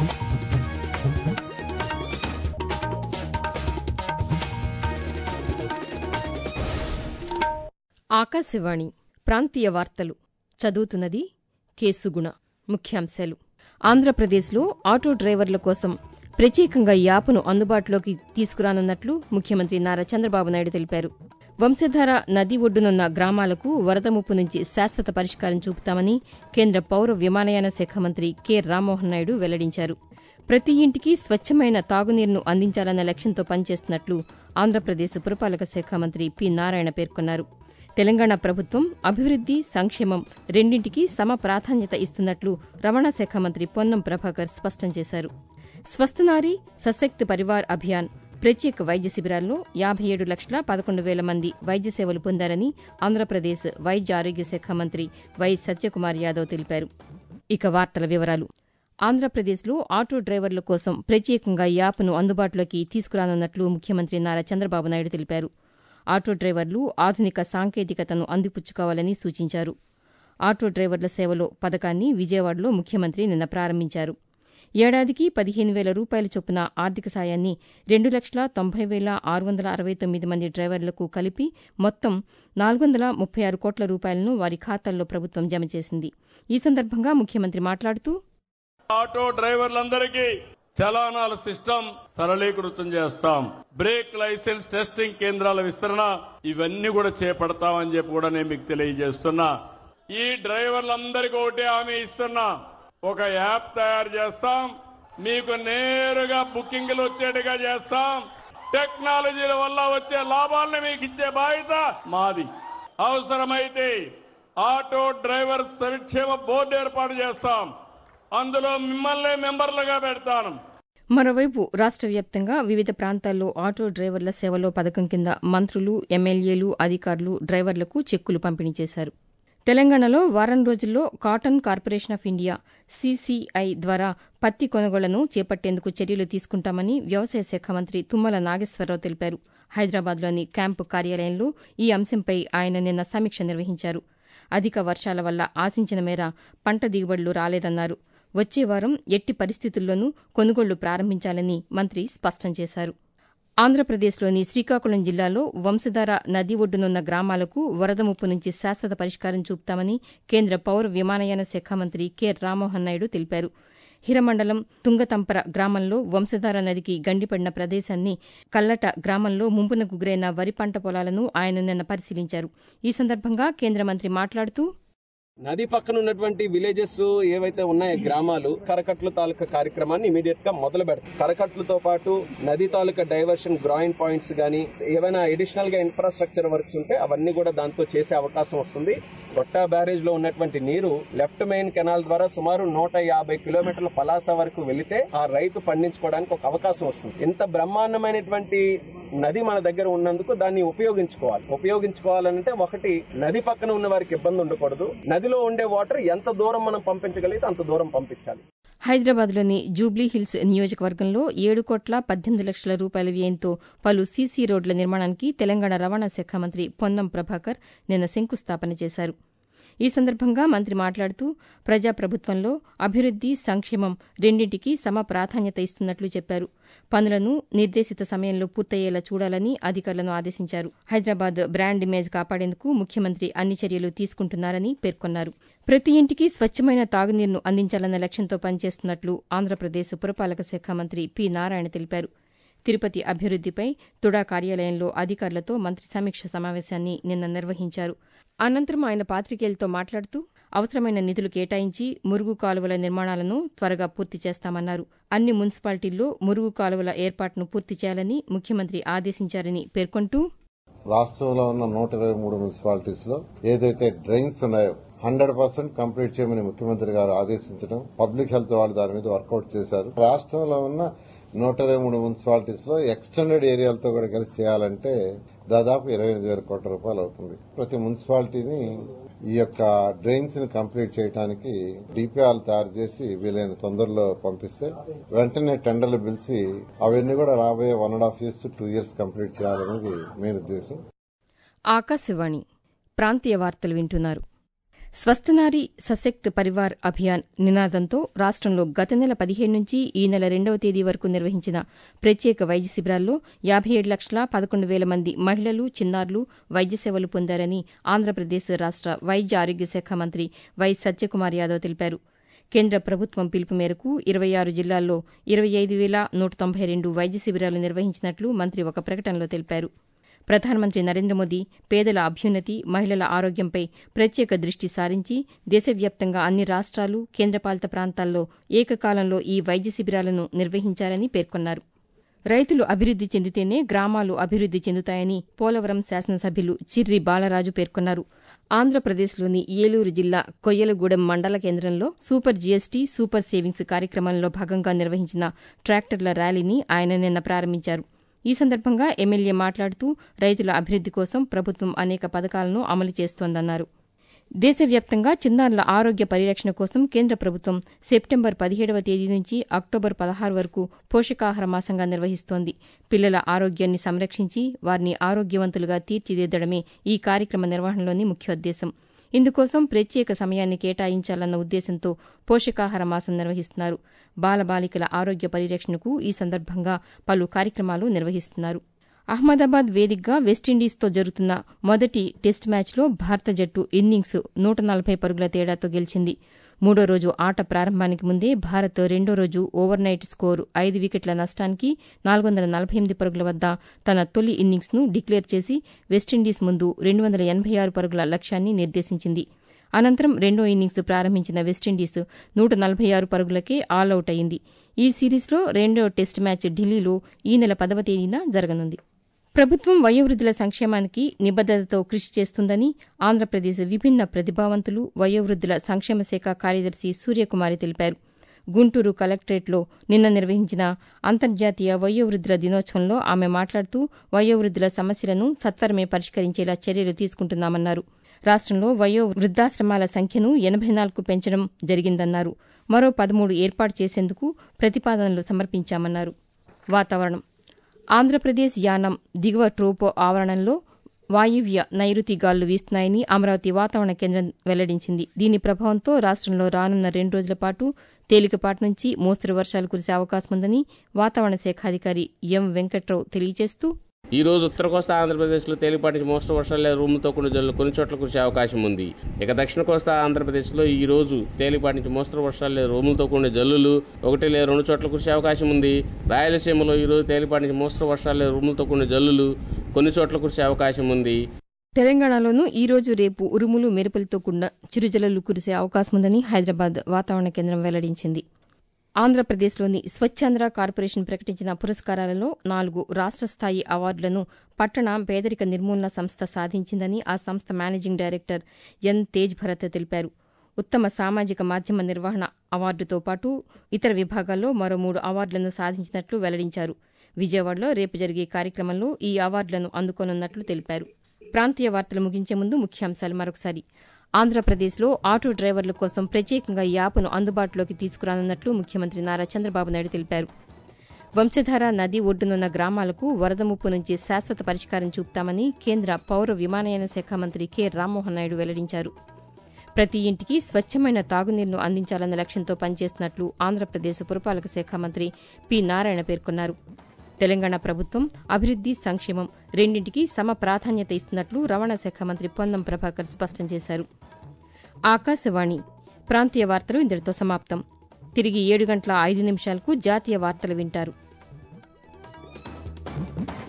ఆకాశవాణి ప్రాంతీయ వార్తలు చదువుతున్నది కేసుగుణ ముఖ్యాంశాలు ఆంధ్రప్రదేశ్లో ఆటో డ్రైవర్ల కోసం ప్రత్యేకంగా యాప్ను అందుబాటులోకి తీసుకురానున్నట్లు ముఖ్యమంత్రి నారా చంద్రబాబు నాయుడు తెలిపారు వంశధార నది ఒడ్డునున్న గ్రామాలకు వరద ముప్పు నుంచి శాశ్వత పరిష్కారం చూపుతామని కేంద్ర పౌర విమానయాన శాఖ మంత్రి కె రామ్మోహన్ నాయుడు వెల్లడించారు ప్రతి ఇంటికి స్వచ్ఛమైన తాగునీరును అందించాలన్న లక్ష్యంతో పనిచేస్తున్నట్లు ఆంధ్రప్రదేశ్ పురపాలక శాఖ మంత్రి పి నారాయణ పేర్కొన్నారు తెలంగాణ ప్రభుత్వం అభివృద్ది సంక్షేమం రెండింటికి సమ ప్రాధాన్యత ఇస్తున్నట్లు రవాణా శాఖ మంత్రి పొన్నం ప్రభాకర్ స్పష్టం చేశారు స్వస్థనారి సశక్త్ పరివార్ అభియాన్ ప్రత్యేక వైద్య శిబిరాల్లో యాభై ఏడు లక్షల పదకొండు వేల మంది వైద్య సేవలు పొందారని ఆంధ్రప్రదేశ్ వైద్య ఆరోగ్య శాఖ మంత్రి వై సత్యకుమార్ యాదవ్ తెలిపారు ఇక వార్తల వివరాలు ఆంధ్రప్రదేశ్లో ఆటో డ్రైవర్ల కోసం ప్రత్యేకంగా యాప్ను అందుబాటులోకి తీసుకురానున్నట్లు ముఖ్యమంత్రి నారా చంద్రబాబు నాయుడు తెలిపారు ఆటో డ్రైవర్లు ఆధునిక సాంకేతికతను అందిపుచ్చుకోవాలని సూచించారు ఆటో డ్రైవర్ల సేవలో పథకాన్ని విజయవాడలో ముఖ్యమంత్రి నిన్న ప్రారంభించారు ఏడాదికి పదిహేను వేల రూపాయల చొప్పున ఆర్థిక సాయాన్ని రెండు లక్షల తొంభై వేల ఆరు వందల అరవై తొమ్మిది మంది డ్రైవర్లకు కలిపి మొత్తం నాలుగు వందల ముప్పై ఆరు కోట్ల రూపాయలను వారి ఖాతాల్లో ప్రభుత్వం జమ చేసింది ఈ సందర్భంగా ముఖ్యమంత్రి మాట్లాడుతూ ఆటో డ్రైవర్లందరికీ చలానాల సిస్టమ్ సరళీకృతం చేస్తాం బ్రేక్ లైసెన్స్ టెస్టింగ్ కేంద్రాల విస్తరణ ఇవన్నీ కూడా చేపడతామని చెప్పి కూడా నేను మీకు తెలియజేస్తున్నా ఈ డ్రైవర్లందరికీ ఒకటే హామీ ఇస్తున్నా ఒక యాప్ తయారు చేస్తాం మీకు నేరుగా బుకింగ్లు వచ్చేట్టుగా చేస్తాం టెక్నాలజీల వల్ల వచ్చే లాభాలను మీకు ఇచ్చే బాధ్యత మాది అవసరమైతే ఆటో డ్రైవర్ సంక్షేమ బోర్డు ఏర్పాటు చేస్తాం అందులో మిమ్మల్ని మెంబర్లుగా పెడతాను మరోవైపు రాష్ట్ర వ్యాప్తంగా వివిధ ప్రాంతాల్లో ఆటో డ్రైవర్ల సేవలో పథకం కింద మంత్రులు ఎమ్మెల్యేలు అధికారులు డ్రైవర్లకు చెక్కులు పంపిణీ చేశారు తెలంగాణలో వారం రోజుల్లో cotton corporation of India CCI ద్వారా పత్తి కొనుగోళ్లను చేపట్టేందుకు చర్యలు తీసుకుంటామని వ్యవసాయ శాఖ మంత్రి తుమ్మల నాగేశ్వరరావు తెలిపారు హైదరాబాద్లోని క్యాంపు కార్యాలయంలో ఈ అంశంపై ఆయన నిన్న సమీక్ష నిర్వహించారు అధిక వర్షాల వల్ల ఆశించిన మేర పంట దిగుబడులు రాలేదన్నారు వచ్చే వారం ఎట్టి పరిస్థితుల్లోనూ కొనుగోళ్లు ప్రారంభించాలని మంత్రి స్పష్టం చేశారు ఆంధ్రప్రదేశ్లోని శ్రీకాకుళం జిల్లాలో వంశధార నది ఒడ్డునున్న గ్రామాలకు వరద ముప్పు నుంచి శాశ్వత పరిష్కారం చూపుతామని కేంద్ర పౌర విమానయాన శాఖ మంత్రి కె రామ్మోహన్ నాయుడు తెలిపారు హిరమండలం తుంగతంపర గ్రామంలో వంశధార నదికి గండిపడిన ప్రదేశాన్ని కల్లట గ్రామంలో ముంపునకు గురైన వరి పంట పొలాలను ఆయన నిన్న పరిశీలించారు ఈ సందర్భంగా కేంద్ర మంత్రి మాట్లాడుతూ నది పక్కన ఉన్నటువంటి విలేజెస్ ఏవైతే ఉన్నాయో గ్రామాలు కరకట్ల తాలూకా కార్యక్రమాన్ని ఇమీడియట్ గా మొదలు పెడతాం కరకట్లతో పాటు నది తాలూకా డైవర్షన్ గ్రాయిన్ పాయింట్స్ గానీ ఏవైనా అడిషనల్ గా ఇన్ఫ్రాస్ట్రక్చర్ వర్క్స్ ఉంటే అవన్నీ కూడా దాంతో చేసే అవకాశం వస్తుంది గొట్టా బ్యారేజ్ లో ఉన్నటువంటి నీరు లెఫ్ట్ మెయిన్ కెనాల్ ద్వారా సుమారు నూట యాభై కిలోమీటర్ల పలాస వరకు వెళితే ఆ రైతు పండించుకోవడానికి ఒక అవకాశం వస్తుంది ఇంత బ్రహ్మాండమైనటువంటి నది మన దగ్గర ఉన్నందుకు దాన్ని ఉపయోగించుకోవాలి ఉపయోగించుకోవాలంటే ఒకటి నది పక్కన ఉన్న వారికి ఇబ్బంది ఉండకూడదు నదిలో ఉండే వాటర్ ఎంత దూరం మనం పంపించగలిగితే అంత దూరం పంపించాలి హైదరాబాద్లోని జూబ్లీ హిల్స్ నియోజకవర్గంలో ఏడు కోట్ల పద్దెనిమిది లక్షల రూపాయల వ్యయంతో పలు సీసీ రోడ్ల నిర్మాణానికి తెలంగాణ రవాణా శాఖ మంత్రి పొన్నం ప్రభాకర్ నిన్న శంకుస్థాపన చేశారు ఈ సందర్భంగా మంత్రి మాట్లాడుతూ ప్రజాప్రభుత్వంలో అభివృద్ది సంక్షేమం రెండింటికి సమ ప్రాధాన్యత ఇస్తున్నట్లు చెప్పారు పనులను నిర్దేశిత సమయంలో పూర్తయ్యేలా చూడాలని అధికారులను ఆదేశించారు హైదరాబాద్ బ్రాండ్ ఇమేజ్ కాపాడేందుకు ముఖ్యమంత్రి అన్ని చర్యలు తీసుకుంటున్నారని పేర్కొన్నారు ప్రతి ఇంటికి స్వచ్ఛమైన తాగునీరును అందించాలన్న లక్ష్యంతో పనిచేస్తున్నట్లు ఆంధ్రప్రదేశ్ పురపాలక శాఖ మంత్రి పి నారాయణ తెలిపారు తిరుపతి అభివృద్దిపై తుడా కార్యాలయంలో అధికారులతో మంత్రి సమీక్ష సమావేశాన్ని నిన్న నిర్వహించారు అనంతరం ఆయన పాతికేయులతో మాట్లాడుతూ అవసరమైన నిధులు కేటాయించి మురుగు కాలువల నిర్మాణాలను త్వరగా పూర్తి చేస్తామన్నారు అన్ని మున్సిపాలిటీల్లో మురుగు కాలువల ఏర్పాటును పూర్తి చేయాలని ముఖ్యమంత్రి ఆదేశించారని పేర్కొంటూ రాష్ట్రంలో ఉన్న నూట ఇరవై మూడు మున్సిపాలిటీస్ లో ఏదైతే డ్రైన్స్ ఉన్నాయో హండ్రెడ్ పర్సెంట్ కంప్లీట్ చేయమని ముఖ్యమంత్రి గారు ఆదేశించడం పబ్లిక్ హెల్త్ వాళ్ళు దాని మీద వర్కౌట్ చేశారు రాష్ట్రంలో ఉన్న నూట ఇరవై మూడు మున్సిపాలిటీస్ లో ఎక్స్టెండెడ్ ఏరియాలతో కూడా కలిసి చేయాలంటే దాదాపు ఇరవై ఎనిమిది వేల కోట్ల రూపాయలు అవుతుంది ప్రతి మున్సిపాలిటీని ఈ యొక్క డ్రైన్స్ ని కంప్లీట్ చేయడానికి డిపిఆర్ తయారు చేసి వీలైన తొందరలో పంపిస్తే వెంటనే టెండర్లు పిలిచి అవన్నీ కూడా రాబోయే one and half years two years complete చేయాలనేది మెయిన్ ఉద్దేశం ఆకాశవాణి ప్రాంతీయ వార్తలు వింటున్నారు స్వస్థనారి సశక్త్ పరివార్ అభియాన్ నినాదంతో రాష్ట్రంలో గత నెల పదిహేను నుంచి ఈ నెల రెండవ తేదీ వరకు నిర్వహించిన ప్రత్యేక వైద్య శిబిరాల్లో యాభై ఏడు లక్షల పదకొండు వేల మంది మహిళలు చిన్నారులు వైద్య సేవలు పొందారని ఆంధ్రప్రదేశ్ రాష్ట వైద్య ఆరోగ్య శాఖ మంత్రి వై సత్యకుమార్ యాదవ్ తెలిపారు కేంద్ర ప్రభుత్వం పిలుపు మేరకు ఇరవై ఆరు జిల్లాల్లో ఇరవై ఐదు వేల నూట తొంభై రెండు వైద్య శిబిరాలు నిర్వహించినట్లు మంత్రి ఒక ప్రకటనలో తెలిపారు ప్రధానమంత్రి నరేంద్ర మోదీ పేదల అభ్యున్నతి మహిళల ఆరోగ్యంపై ప్రత్యేక దృష్టి సారించి దేశవ్యాప్తంగా అన్ని రాష్ట్రాలు కేంద్రపాలిత ప్రాంతాల్లో ఏకకాలంలో ఈ వైద్య శిబిరాలను నిర్వహించారని పేర్కొన్నారు రైతులు అభివృద్ది చెందితేనే గ్రామాలు అభివృద్ది చెందుతాయని పోలవరం శాసనసభ్యులు చిర్రి బాలరాజు పేర్కొన్నారు ఆంధ్రప్రదేశ్లోని ఏలూరు జిల్లా కొయ్యలగూడెం మండల కేంద్రంలో సూపర్ జీఎస్టీ సూపర్ సేవింగ్స్ కార్యక్రమంలో భాగంగా నిర్వహించిన ట్రాక్టర్ల ర్యాలీని ఆయన నిన్న ప్రారంభించారు ఈ సందర్భంగా ఎమ్మెల్యే మాట్లాడుతూ రైతుల అభివృద్ది కోసం ప్రభుత్వం అనేక పథకాలను అమలు చేస్తోందన్నారు దేశవ్యాప్తంగా చిన్నారుల ఆరోగ్య పరిరక్షణ కోసం కేంద్ర ప్రభుత్వం సెప్టెంబర్ పదిహేడవ తేదీ నుంచి అక్టోబర్ పదహారు వరకు పోషకాహార మాసంగా నిర్వహిస్తోంది పిల్లల ఆరోగ్యాన్ని సంరక్షించి వారిని ఆరోగ్యవంతులుగా తీర్చిదిద్దడమే ఈ కార్యక్రమ నిర్వహణలోని ముఖ్యోద్దేశం ఇందుకోసం ప్రత్యేక సమయాన్ని కేటాయించాలన్న ఉద్దేశంతో పోషకాహార మాసం నిర్వహిస్తున్నారు బాలబాలికల ఆరోగ్య పరిరక్షణకు ఈ సందర్భంగా పలు కార్యక్రమాలు నిర్వహిస్తున్నారు అహ్మదాబాద్ వేదికగా వెస్టిండీస్తో జరుగుతున్న మొదటి టెస్ట్ మ్యాచ్లో భారత జట్టు ఇన్నింగ్స్ నూట నలభై పరుగుల తేడాతో గెలిచింది మూడో రోజు ఆట ప్రారంభానికి ముందే భారత్ రెండో రోజు ఓవర్ నైట్ స్కోరు ఐదు వికెట్ల నష్టానికి నాలుగు వందల నలభై ఎనిమిది పరుగుల వద్ద తన తొలి ఇన్నింగ్స్ను డిక్లేర్ చేసి వెస్టిండీస్ ముందు రెండు వందల ఎనభై ఆరు పరుగుల లక్ష్యాన్ని నిర్దేశించింది అనంతరం రెండో ఇన్నింగ్స్ ప్రారంభించిన వెస్టిండీస్ నూట నలభై ఆరు పరుగులకే ఆలౌట్ అయింది ఈ సిరీస్లో రెండో టెస్ట్ మ్యాచ్ ఢిల్లీలో ఈ నెల పదవ తేదీన జరగనుంది ప్రభుత్వం వయోవృద్ధుల సంక్షేమానికి నిబద్దతతో కృషి చేస్తుందని ఆంధ్రప్రదేశ్ విభిన్న ప్రతిభావంతులు వయోవృద్ధుల సంక్షేమ శాఖ కార్యదర్శి సూర్యకుమారి తెలిపారు గుంటూరు కలెక్టరేట్లో నిన్న నిర్వహించిన అంతర్జాతీయ వయోవృద్ధుల దినోత్సవంలో ఆమె మాట్లాడుతూ వయోవృద్ధుల సమస్యలను సత్వరమే పరిష్కరించేలా చర్యలు తీసుకుంటున్నామన్నారు రాష్ట్రంలో వయో వృద్ధాశ్రమాల సంఖ్యను ఎనభై నాలుగు పెంచడం జరిగిందన్నారు మరో పదమూడు ఏర్పాటు చేసేందుకు ప్రతిపాదనలు సమర్పించామన్నారు వాతావరణం ఆంధ్రప్రదేశ్ యానం దిగువ ట్రోపో ఆవరణంలో వాయువ్య నైరుతి గాలులు వీస్తున్నాయని అమరావతి వాతావరణ కేంద్రం వెల్లడించింది దీని ప్రభావంతో రాష్ట్రంలో రానున్న రెండు రోజుల పాటు తేలికపాటి నుంచి మోస్తరు వర్షాలు కురిసే అవకాశం ఉందని వాతావరణ శాఖ అధికారి ఎం వెంకట్రావు తెలియజేస్తూ ఈ రోజు ఉత్తర కోస్తా ఆంధ్రప్రదేశ్లో తేలిపాటి నుంచి మోస్తరు వర్షాలు లేదా రూములతో కూడిన జల్లులు కొన్ని చోట్ల కురిసే అవకాశం ఉంది ఇక దక్షిణ కోస్తా ఆంధ్రప్రదేశ్లో ఈ రోజు తేలిపాటి నుంచి మోస్తరు వర్షాలు లేదా రూములతో కూడిన జల్లులు ఒకటి లేదా రెండు చోట్ల కురిసే అవకాశం ఉంది రాయలసీమలో ఈ రోజు తేలిపాటి నుంచి మోస్తరు వర్షాలు లేదా రూములతో కూడిన జల్లులు కొన్ని చోట్ల కురిసే అవకాశం ఉంది తెలంగాణలోనూ ఈ రోజు రేపు ఉరుములు మెరుపులతో కూడిన చిరుజల్లులు కురిసే అవకాశం ఉందని హైదరాబాద్ వాతావరణ కేంద్రం వెల్లడించింది ఆంధ్రప్రదేశ్లోని స్వచ్ఛాంధ్ర కార్పొరేషన్ ప్రకటించిన పురస్కారాలలో నాలుగు రాష్ట్ర స్థాయి అవార్డులను పట్టణ పేదరిక నిర్మూలన సంస్థ సాధించిందని ఆ సంస్థ managing director N Tej Bharat తెలిపారు ఉత్తమ సామాజిక మాధ్యమ నిర్వహణ అవార్డుతో పాటు ఇతర విభాగాల్లో మరో మూడు అవార్డులను సాధించినట్లు వెల్లడించారు విజయవాడలో రేపు జరిగే కార్యక్రమంలో ఈ అవార్డులను అందుకోనున్నట్లు తెలిపారు ప్రాంతీయ వార్తలు ముగించే ముందు ముఖ్యాంశాలు మరొకసారి ఆంధ్రప్రదేశ్లో ఆటో డ్రైవర్ల కోసం ప్రత్యేకంగా యాప్ను అందుబాటులోకి తీసుకురానున్నట్లు ముఖ్యమంత్రి నారా చంద్రబాబు నాయుడు తెలిపారు వంశధార నది ఒడ్డునున్న గ్రామాలకు వరద ముప్పు నుంచి శాశ్వత పరిష్కారం చూపుతామని కేంద్ర పౌర విమానయాన శాఖ మంత్రి కె రామ్మోహన్ నాయుడు వెల్లడించారు ప్రతి ఇంటికి స్వచ్ఛమైన తాగునీరును అందించాలన్న లక్ష్యంతో పనిచేస్తున్నట్లు ఆంధ్రప్రదేశ్ పురపాలక శాఖ మంత్రి పి నారాయణ పేర్కొన్నారు తెలంగాణ ప్రభుత్వం అభివృద్ది సంక్షేమం రెండింటికి సమ ప్రాధాన్యత ఇస్తున్నట్లు రవాణా శాఖ మంత్రి పొన్నం ప్రభాకర్ స్పష్టం చేశారు ఆకాశవాణి ప్రాంతీయ వార్తలు ఇంతటితో సమాప్తం తిరిగి ఏడు గంటల ఐదు నిమిషాలకు జాతీయ వార్తలు వింటారు